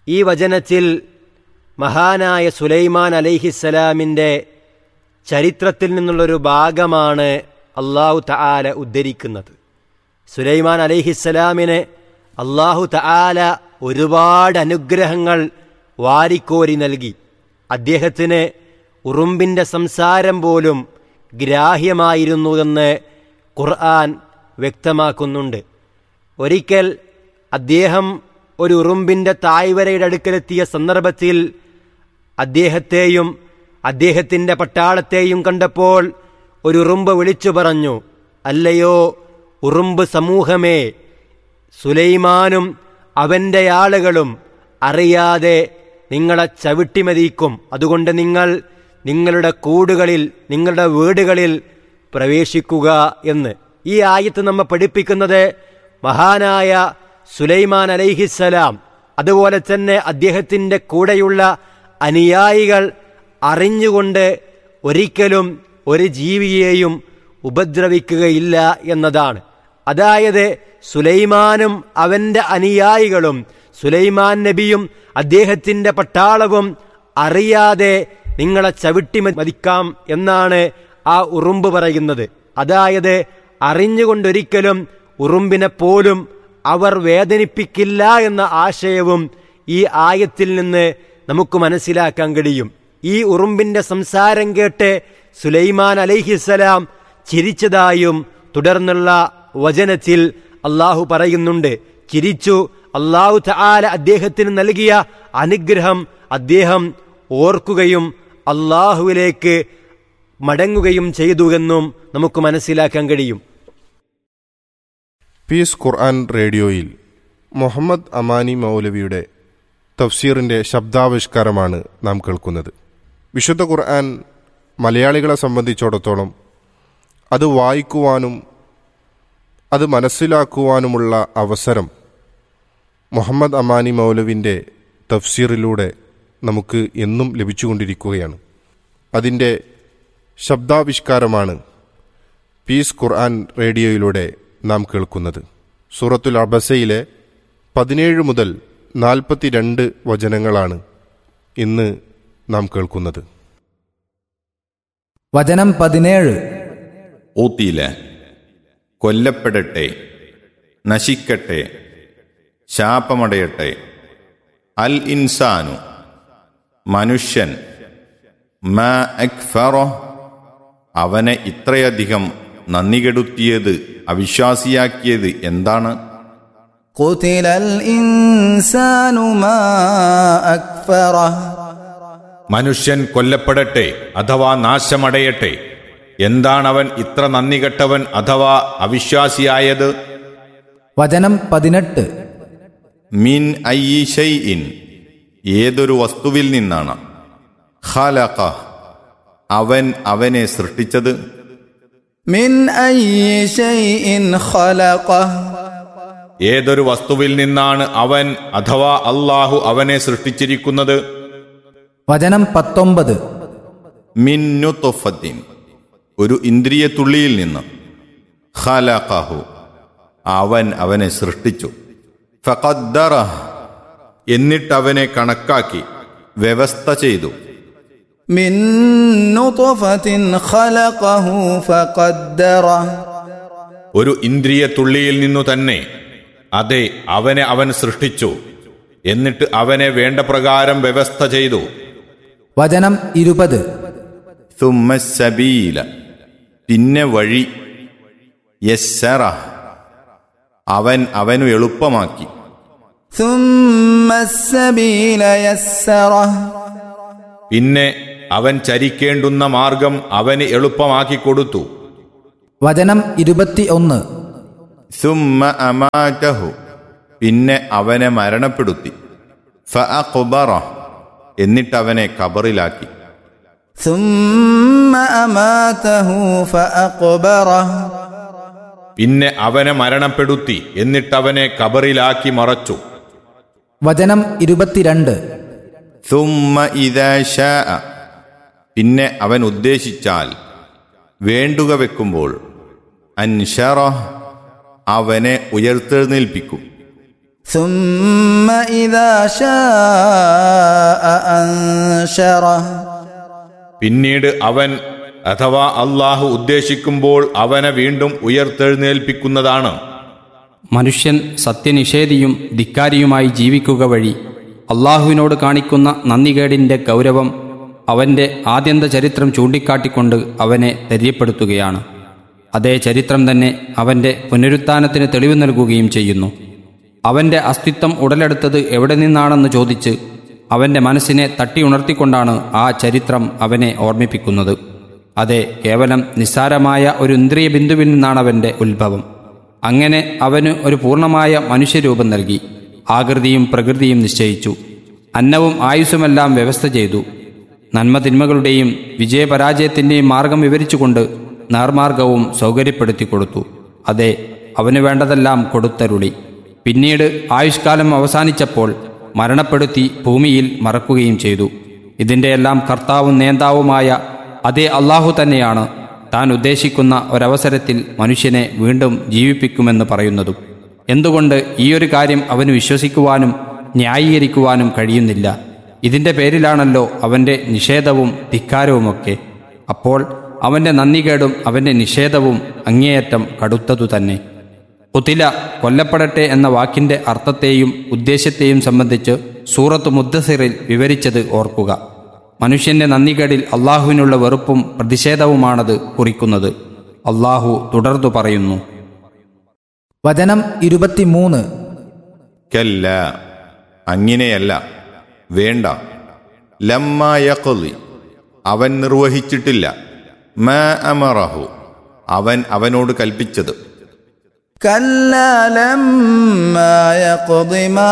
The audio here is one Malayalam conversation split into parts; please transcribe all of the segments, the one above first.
ഈ വചനത്തിൽ മഹാനായ സുലൈമാൻ അലൈഹിസ്സലാമിൻ്റെ ചരിത്രത്തിൽ നിന്നുള്ളൊരു ഭാഗമാണ് അള്ളാഹു തആല ഉദ്ധരിക്കുന്നത് സുലൈമാൻ അലൈഹിസ്സലാമിന് അള്ളാഹു തആല ഒരുപാട് അനുഗ്രഹങ്ങൾ വാരിക്കോരി നൽകി അദ്ദേഹത്തിന് ഉറുമ്പിൻ്റെ സംസാരം പോലും ഗ്രാഹ്യമായിരുന്നുവെന്ന് ഖുർആൻ വ്യക്തമാക്കുന്നുണ്ട് ഒരിക്കൽ അദ്ദേഹം ഒരു ഉറുമ്പിൻ്റെ തായ്വരയുടെ അടുക്കലെത്തിയ സന്ദർഭത്തിൽ അദ്ദേഹത്തെയും അദ്ദേഹത്തിൻ്റെ പട്ടാളത്തെയും കണ്ടപ്പോൾ ഒരു ഉറുമ്പ് വിളിച്ചു പറഞ്ഞു അല്ലയോ ഉറുമ്പ് സമൂഹമേ സുലൈമാനും അവൻ്റെ ആളുകളും അറിയാതെ നിങ്ങളെ ചവിട്ടിമതിക്കും അതുകൊണ്ട് നിങ്ങൾ നിങ്ങളുടെ കൂടുകളിൽ നിങ്ങളുടെ വീടുകളിൽ പ്രവേശിക്കുക എന്ന് ഈ ആയത്ത് നമ്മെ പഠിപ്പിക്കുന്നത് മഹാനായ സുലൈമാൻ അലൈഹിസ്സലാം അതുപോലെ തന്നെ അദ്ദേഹത്തിൻ്റെ കൂടെയുള്ള അനുയായികൾ അറിഞ്ഞുകൊണ്ട് ഒരിക്കലും ഒരു ജീവിയെയും ഉപദ്രവിക്കുകയില്ല എന്നതാണ് അതായത് സുലൈമാനും അവൻ്റെ അനുയായികളും സുലൈമാൻ നബിയും അദ്ദേഹത്തിൻ്റെ പട്ടാളവും അറിയാതെ നിങ്ങളെ ചവിട്ടി മതിക്കാം എന്നാണ് ആ ഉറുമ്പ് പറയുന്നത് അതായത് അറിഞ്ഞുകൊണ്ടൊരിക്കലും ഉറുമ്പിനെ പോലും അവർ വേദനിപ്പിക്കില്ല എന്ന ആശയവും ഈ ആയത്തിൽ നിന്ന് നമുക്ക് മനസ്സിലാക്കാൻ കഴിയും ഈ ഉറുമ്പിന്റെ സംസാരം കേട്ട് സുലൈമാൻ അലൈഹിസ്സലാം ചിരിച്ചതായും തുടർന്നുള്ള വചനത്തിൽ അള്ളാഹു പറയുന്നുണ്ട് ചിരിച്ചു അള്ളാഹു തആല അദ്ദേഹത്തിന് നൽകിയ അനുഗ്രഹം അദ്ദേഹം ഓർക്കുകയും അള്ളാഹുവിലേക്ക് മടങ്ങുകയും ചെയ്തുവെന്നും നമുക്ക് മനസ്സിലാക്കാൻ കഴിയും പീസ് ഖുർആൻ റേഡിയോയിൽ മുഹമ്മദ് അമാനി മൗലവിയുടെ തഫ്സീറിൻ്റെ ശബ്ദാവിഷ്കാരമാണ് നാം കേൾക്കുന്നത് വിശുദ്ധ ഖുർആൻ മലയാളികളെ സംബന്ധിച്ചിടത്തോളം അത് വായിക്കുവാനും അത് മനസ്സിലാക്കുവാനുമുള്ള അവസരം മുഹമ്മദ് അമാനി മൗലവിൻ്റെ തഫ്സീറിലൂടെ നമുക്ക് എന്നും ലഭിച്ചുകൊണ്ടിരിക്കുകയാണ് അതിൻ്റെ ശബ്ദാവിഷ്കാരമാണ് പീസ് ഖുർആൻ റേഡിയോയിലൂടെ നാം കേൾക്കുന്നത് സൂറത്തുൽ അബസയിലെ പതിനേഴ് മുതൽ നാൽപ്പത്തിരണ്ട് വചനങ്ങളാണ് ഇന്ന് നാം കേൾക്കുന്നത് വചനം പതിനേഴ് ഊത്തിയില കൊല്ലപ്പെടട്ടെ നശിക്കട്ടെ ശാപമടയട്ടെ അൽ ഇൻസാനു മനുഷ്യൻ മാ അക്ഫറോ അവനെ ഇത്രയധികം നന്ദികെടുത്തിയത് അവിശ്വാസിയാക്കിയത് എന്താണ് قتل الإنسان ما أكفره മനുഷ്യൻ കൊല്ലപ്പെടട്ടെ അഥവാ നാശമടയട്ടെ എന്താണവൻ ഇത്ര നന്ദി കെട്ടവൻ അഥവാ അവിശ്വാസിയായത് വചനം പതിനെട്ട് മിൻ ഇൻ ഏതൊരു വസ്തുവിൽ നിന്നാണ് ഖലഖ അവൻ അവനെ സൃഷ്ടിച്ചത് من أي شيء خلقه ഏതൊരു വസ്തുവിൽ നിന്നാണ് അവൻ അഥവാ അള്ളാഹു അവനെ സൃഷ്ടിച്ചിരിക്കുന്നത് വചനം പത്തൊമ്പത് മിന്നു തൊഫത്തിൻ ഒരു ഇന്ദ്രിയ തുള്ളിയിൽ നിന്ന് ഖലഖഹു അവൻ അവനെ സൃഷ്ടിച്ചു ഫഖദ്ദറഹ് എന്നിട്ടവനെ കണക്കാക്കി വ്യവസ്ഥ ചെയ്തു من نطفة خلقه فقدره ഒരു ഇന്ദ്രിയ തുള്ളിയിൽ നിന്നു തന്നെ അതെ അവനെ അവൻ സൃഷ്ടിച്ചു എന്നിട്ട് അവനെ വേണ്ട പ്രകാരം വ്യവസ്ഥ ചെയ്തു വചനം ഇരുപത് സുമ്മസബീല പിന്നെ വഴി യസ്സറ അവൻ അവനു എളുപ്പമാക്കി ثم السبيل يسره പിന്നെ അവൻ ചരിക്കേണ്ടുന്ന മാർഗം അവന് എളുപ്പമാക്കി കൊടുത്തു വചനം ഇരുപത്തി ഒന്ന് സുമ്മ അമാറ്റഹു പിന്നെ അവനെ മരണപ്പെടുത്തി ഫഅഖ്ബറ എന്നിട്ടവനെ കബറിലാക്കി ثم أماته فأقبره പിന്നെ അവനെ മരണപ്പെടുത്തി എന്നിട്ടവനെ കബറിലാക്കി മറച്ചു വചനം ഇരുപത്തിരണ്ട് സുമ്മ ഇദാ ശാഅ പിന്നെ അവൻ ഉദ്ദേശിച്ചാൽ വേണ്ടുക വെക്കുമ്പോൾ അൻഷറ അവനെ ഉയർത്തെഴുന്നേൽപ്പിക്കും ثم ثم إذا شاء أنشره പിന്നീട് അവൻ അഥവാ അള്ളാഹു ഉദ്ദേശിക്കുമ്പോൾ അവനെ വീണ്ടും ഉയർത്തെഴുന്നേൽപ്പിക്കുന്നതാണ് മനുഷ്യൻ സത്യനിഷേധിയും ധിക്കാരിയുമായി ജീവിക്കുക വഴി അള്ളാഹുവിനോട് കാണിക്കുന്ന നന്ദികേടിൻ്റെ ഗൗരവം അവൻ്റെ ആദ്യന്ത ചരിത്രം ചൂണ്ടിക്കാട്ടിക്കൊണ്ട് അവനെ ധൈര്യപ്പെടുത്തുകയാണ് അതേ ചരിത്രം തന്നെ അവൻ്റെ പുനരുത്ഥാനത്തിന് തെളിവ് നൽകുകയും ചെയ്യുന്നു അവൻ്റെ അസ്തിത്വം ഉടലെടുത്തത് എവിടെ നിന്നാണെന്ന് ചോദിച്ച് അവൻ്റെ മനസ്സിനെ തട്ടി ഉണർത്തിക്കൊണ്ടാണ് ആ ചരിത്രം അവനെ ഓർമ്മിപ്പിക്കുന്നത് അതെ കേവലം നിസ്സാരമായ ഒരു ഇന്ദ്രിയ ബിന്ദുവിൽ നിന്നാണ് അവൻ്റെ ഉത്ഭവം അങ്ങനെ അവന് ഒരു പൂർണ്ണമായ മനുഷ്യരൂപം നൽകി ആകൃതിയും പ്രകൃതിയും നിശ്ചയിച്ചു അന്നവും ആയുസ്സുമെല്ലാം വ്യവസ്ഥ ചെയ്തു നന്മതിന്മകളുടെയും വിജയപരാജയത്തിൻ്റെയും മാർഗം വിവരിച്ചുകൊണ്ട് നേർമാർഗവും സൗകര്യപ്പെടുത്തി കൊടുത്തു അതെ അവന് വേണ്ടതെല്ലാം കൊടുത്തരുളി പിന്നീട് ആയുഷ്കാലം അവസാനിച്ചപ്പോൾ മരണപ്പെടുത്തി ഭൂമിയിൽ മറക്കുകയും ചെയ്തു ഇതിൻ്റെയെല്ലാം കർത്താവും നേതാവുമായ അതേ അള്ളാഹു തന്നെയാണ് താൻ ഉദ്ദേശിക്കുന്ന ഒരവസരത്തിൽ മനുഷ്യനെ വീണ്ടും ജീവിപ്പിക്കുമെന്ന് പറയുന്നതും എന്തുകൊണ്ട് ഈയൊരു കാര്യം അവന് വിശ്വസിക്കുവാനും ന്യായീകരിക്കുവാനും കഴിയുന്നില്ല ഇതിൻ്റെ പേരിലാണല്ലോ അവൻ്റെ നിഷേധവും ധിക്കാരവുമൊക്കെ അപ്പോൾ അവൻ്റെ നന്ദികേടും അവൻ്റെ നിഷേധവും അങ്ങേയറ്റം കടുത്തതു തന്നെ കുതില കൊല്ലപ്പെടട്ടെ എന്ന വാക്കിന്റെ അർത്ഥത്തെയും ഉദ്ദേശ്യത്തെയും സംബന്ധിച്ച് സൂറത്ത് മുദ്ദസിറിൽ വിവരിച്ചത് ഓർക്കുക മനുഷ്യന്റെ നന്ദികേടിൽ അള്ളാഹുവിനുള്ള വെറുപ്പും പ്രതിഷേധവുമാണത് കുറിക്കുന്നത് അള്ളാഹു തുടർന്നു പറയുന്നു വചനം ഇരുപത്തിമൂന്ന് കല്ല അങ്ങനെയല്ല വേണ്ട ലമ്മായക്കൊലി അവൻ നിർവഹിച്ചിട്ടില്ല മ അമറഹു അവൻ അവനോട് കൽപ്പിച്ചത് كلا لما يقض ما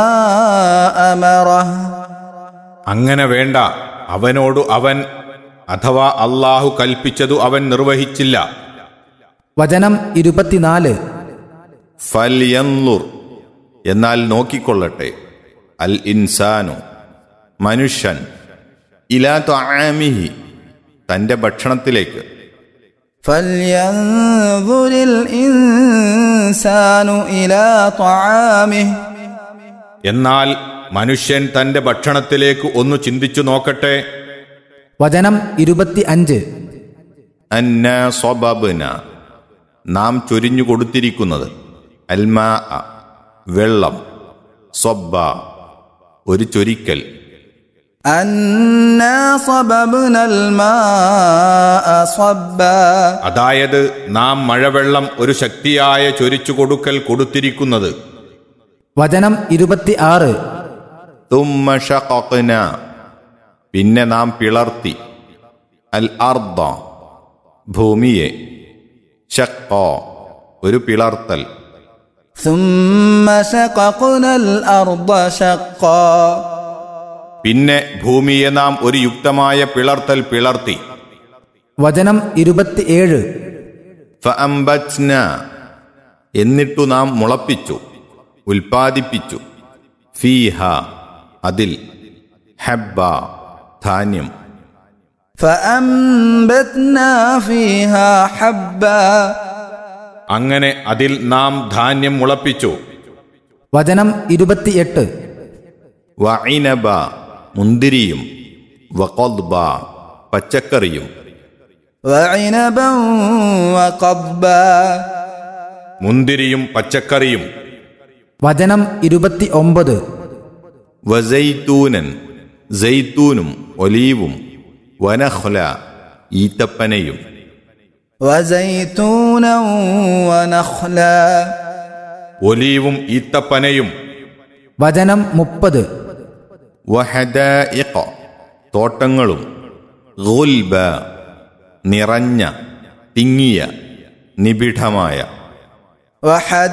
أمره അങ്ങനെ വേണ്ട അവനോട് അവൻ അഥവാ അള്ളാഹു കൽപ്പിച്ചതു അവൻ നിർവഹിച്ചില്ല വചനം ഇരുപത്തിനാല് ഫൽയൻലുർ എന്നാൽ നോക്കിക്കൊള്ളട്ടെ അൽ ഇൻസാനു മനുഷ്യൻ ഇലാ ത്വആമിഹി തൻ്റെ ഭക്ഷണത്തിലേക്ക് فلينظر الإنسان إلى طعامه എന്നാൽ മനുഷ്യൻ തന്റെ ഭക്ഷണത്തിലേക്ക് ഒന്ന് ചിന്തിച്ചു നോക്കട്ടെ വചനം ഇരുപത്തി അഞ്ച് അന്ന സ്വബബ്ന നാം ചൊരിഞ്ഞു കൊടുത്തിരിക്കുന്നത് അൽമാ വെള്ളം സ്വബ്ബ ഒരു ചൊരിക്കൽ أنا صببنا الماء صبا അതായത് നാം മഴവെള്ളം ഒരു ശക്തിയായ ചൊരിച്ചു കൊടുക്കൽ കൊടുത്തിരിക്കുന്നത് വചനം ഇരുപത്തി ആറ് തുമ്മ ഷഖഖ്ന പിന്നെ നാം പിളർത്തി അൽ അർദ ഭൂമിയെ ഷഖ ഒരു പിളർത്തൽ ثم شققنا الأرض شقا പിന്നെ ഭൂമിയെ നാം ഒരു യുക്തമായ പിളർത്തൽ പിളർത്തി വചനം ഇരുപത്തിയേഴ് ഫഅംബത്ന എന്നിട്ടു നാം മുളപ്പിച്ചു ഉൽപ്പാദിപ്പിച്ചു ഫീഹ അതിൽ ഹബ്ബ ധാന്യം فأنبتنا فيها حبا അങ്ങനെ അതിൽ നാം ധാന്യം മുളപ്പിച്ചു വചനം ഇരുപത്തിയെട്ട് വഇനബ മുന്തിരിയും വഖദ്ബ പച്ചക്കറിയും وعنبا وقضبا മുന്തിരിയും പച്ചക്കറിയും വചനം ഇരുപത്തി ഒമ്പത് വസൈത്തൂനൻ സൈത്തൂനും ഒലീവും വനഹ്ല ഈത്തപ്പനയും وزيتونا ونخلا ഒലീവും ഈത്തപ്പനയും വചനം മുപ്പത് വഹദായിഖ തോട്ടങ്ങളും ഗുൽബ നിറഞ്ഞ തിങ്ങിയ നിബിഡമായ وحد